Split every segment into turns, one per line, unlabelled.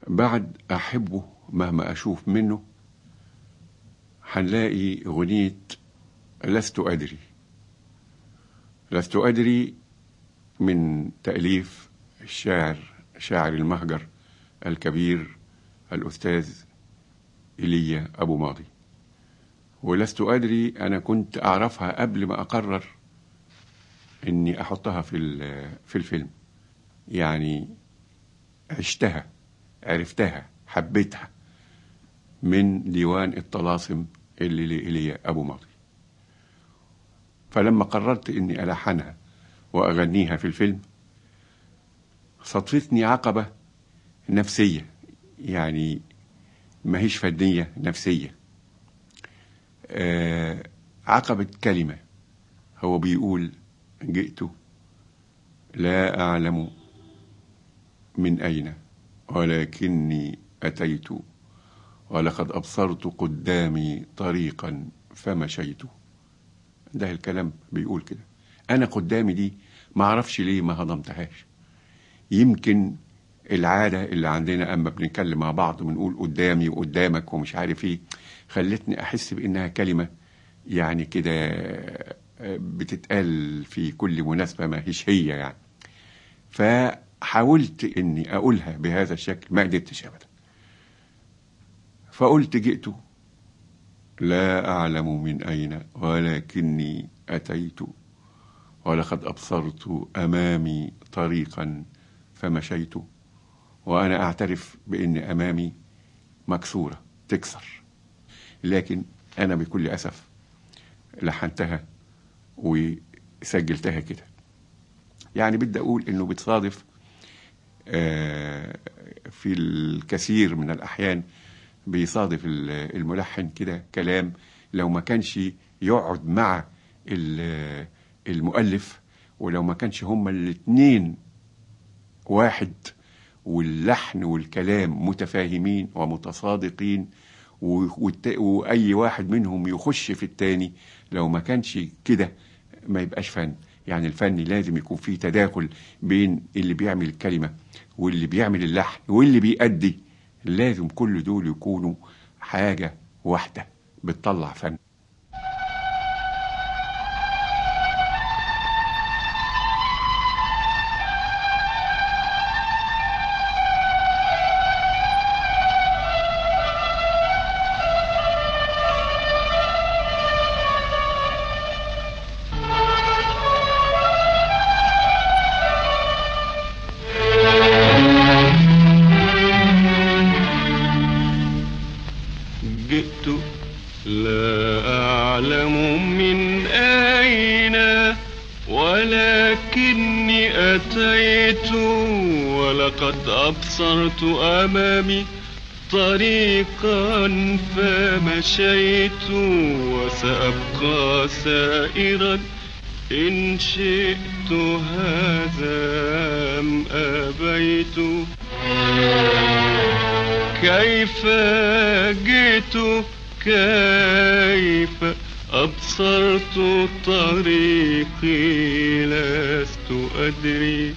بعد أحبه مهما أشوف منه هنلاقي أغنية لست أدري لست أدري من تأليف الشاعر شاعر المهجر الكبير الأستاذ إيليا أبو ماضي ولست أدري أنا كنت أعرفها قبل ما أقرر إني أحطها في في الفيلم يعني عشتها عرفتها حبيتها من ديوان الطلاسم اللي لإيليا أبو ماضي فلما قررت إني ألحنها وأغنيها في الفيلم صدفتني عقبة نفسية يعني ما هيش فنية نفسية آه عقبة كلمة هو بيقول جئت لا أعلم من أين ولكني أتيت ولقد أبصرت قدامي طريقا فمشيت ده الكلام بيقول كده أنا قدامي دي ما أعرفش ليه ما هضمتهاش يمكن العادة اللي عندنا أما بنتكلم مع بعض ونقول قدامي وقدامك ومش عارف إيه خلتني أحس بإنها كلمة يعني كده بتتقال في كل مناسبة ما هيش هي يعني فحاولت إني أقولها بهذا الشكل ما قدرتش أبدا فقلت جئت لا أعلم من أين ولكني أتيت ولقد أبصرت أمامي طريقا فمشيت وأنا أعترف بأن أمامي مكسورة تكسر لكن أنا بكل أسف لحنتها وسجلتها كده يعني بدي أقول إنه بتصادف في الكثير من الأحيان بيصادف الملحن كده كلام لو ما كانش يقعد مع المؤلف ولو ما كانش هما الاتنين واحد واللحن والكلام متفاهمين ومتصادقين واي واحد منهم يخش في التاني لو ما كانش كده ما يبقاش فن يعني الفن لازم يكون فيه تداخل بين اللي بيعمل الكلمة واللي بيعمل اللحن واللي بيأدي لازم كل دول يكونوا حاجة واحدة بتطلع فن
أبصرت أمامي طريقا فمشيت وسأبقى سائرا إن شئت هذا أم أبيت كيف جئت كيف أبصرت طريقي لست أدري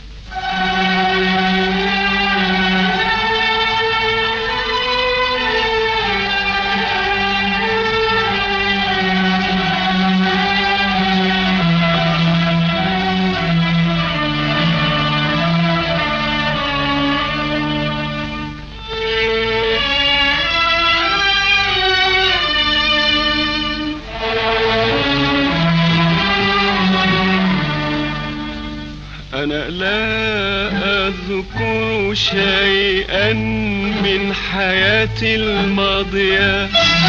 أنا لا أذكر شيئا من حياتي الماضية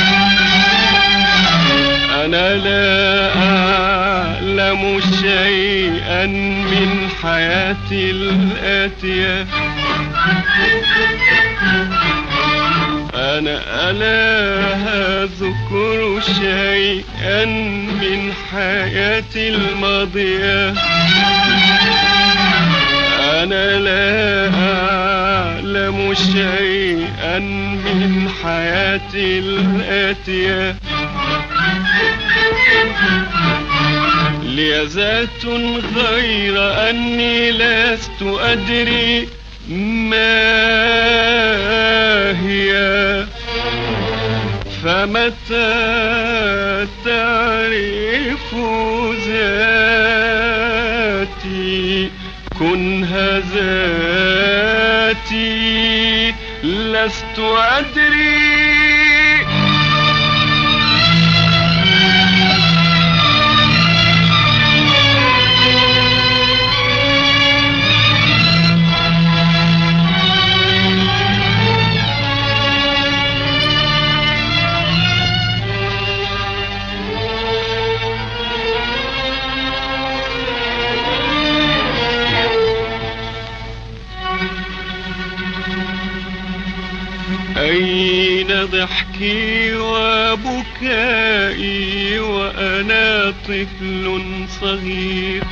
أنا لا أعلم شيئا من حياتي الآتية أنا ألا أذكر شيئا من حياتي الماضية أنا لا أعلم شيئا من حياتي الآتية لي ذات غير أني لست أدري ما أمتى تعرف ذاتي كنها ذاتي لست أدري أين ضحكي وبكائي وأنا طفل صغير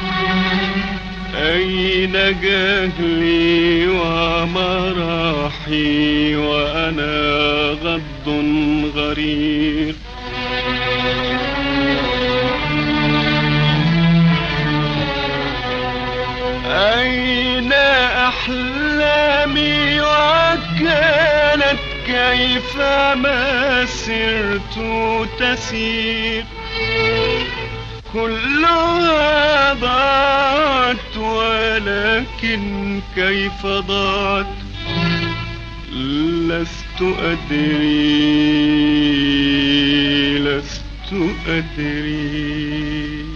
أين جهلي ومراحي وأنا غض غرير أين أحلامي وكانت كيفما سرت تسير كلها ضاعت ولكن كيف ضاعت لست أدري لست أدري